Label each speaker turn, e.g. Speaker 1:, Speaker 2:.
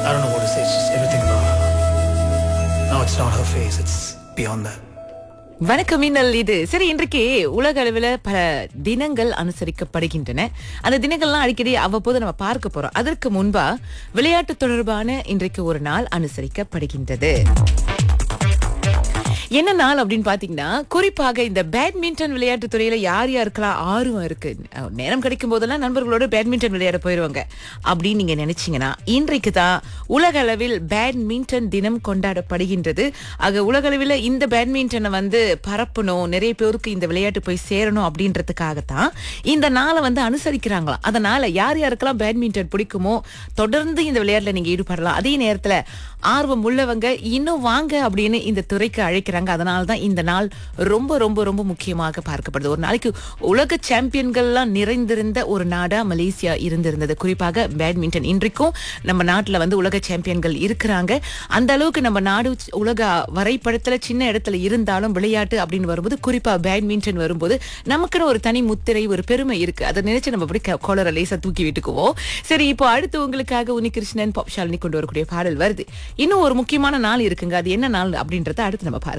Speaker 1: I don't know what to say. It's just everything about her. No, it's not her face. It's beyond that.
Speaker 2: வணக்கம் மின்னல் இது சரி இன்றைக்கு உலக அளவில் பல தினங்கள் அனுசரிக்கப்படுகின்றன அந்த தினங்கள்லாம் அடிக்கடி அவ்வப்போது நம்ம பார்க்க போறோம் அதற்கு முன்பா விளையாட்டு தொடர்பான இன்றைக்கு ஒரு நாள் அனுசரிக்கப்படுகின்றது என்ன நாள் அப்படின்னு பாத்தீங்கன்னா குறிப்பாக இந்த பேட்மிண்டன் விளையாட்டு துறையில யார் யாருக்கெல்லாம் ஆர்வம் இருக்கு அஹ் நேரம் கிடைக்கும் போதெல்லாம் நண்பர்களோட பேட்மிண்டன் விளையாட போயிருவாங்க அப்படின்னு நீங்க நினைச்சீங்கன்னா இன்றைக்கு தான் உலக அளவில் பேட்மிண்டன் தினம் கொண்டாடப்படுகின்றது ஆக உலக அளவில் இந்த பேட்மிண்டனை வந்து பரப்பணும் நிறைய பேருக்கு இந்த விளையாட்டு போய் சேரணும் அப்படின்றதுக்காகத்தான் இந்த நாளை வந்து அனுசரிக்கிறாங்களாம் அதனால யார் யாருக்கெல்லாம் பேட்மிண்டன் பிடிக்குமோ தொடர்ந்து இந்த விளையாட்டுல நீங்க ஈடுபடலாம் அதே நேரத்துல ஆர்வம் உள்ளவங்க இன்னும் வாங்க அப்படின்னு இந்த துறைக்கு அழைக்கிறாங்க அதனால தான் இந்த நாள் ரொம்ப ரொம்ப ரொம்ப முக்கியமாக பார்க்கப்படுது ஒரு நாளைக்கு உலக சாம்பியன்கள்லாம் நிறைந்திருந்த ஒரு நாடா மலேசியா இருந்திருந்தது குறிப்பாக பேட்மிண்டன் இன்றைக்கும் நம்ம நாட்டுல வந்து உலக சாம்பியன்கள் இருக்கிறாங்க அந்த அளவுக்கு நம்ம நாடு உலக வரைபடத்துல சின்ன இடத்துல இருந்தாலும் விளையாட்டு அப்படின்னு வரும்போது குறிப்பா பேட்மிண்டன் வரும்போது நமக்குன்னு ஒரு தனி முத்திரை ஒரு பெருமை இருக்கு அதை நினைச்சு நம்ம அப்படி கோளர லேசா தூக்கி விட்டுக்குவோம் சரி இப்போ அடுத்து உங்களுக்காக உன்னிகிருஷ்ணன் பாப் ஷாலினி கொண்டு வரக்கூடிய பாடல் வருது இன்னும் ஒரு முக்கியமான நாள் இருக்குங்க அது என்ன நாள் அப்படின்றத அடுத்து நம்ம பார்க்கலாம்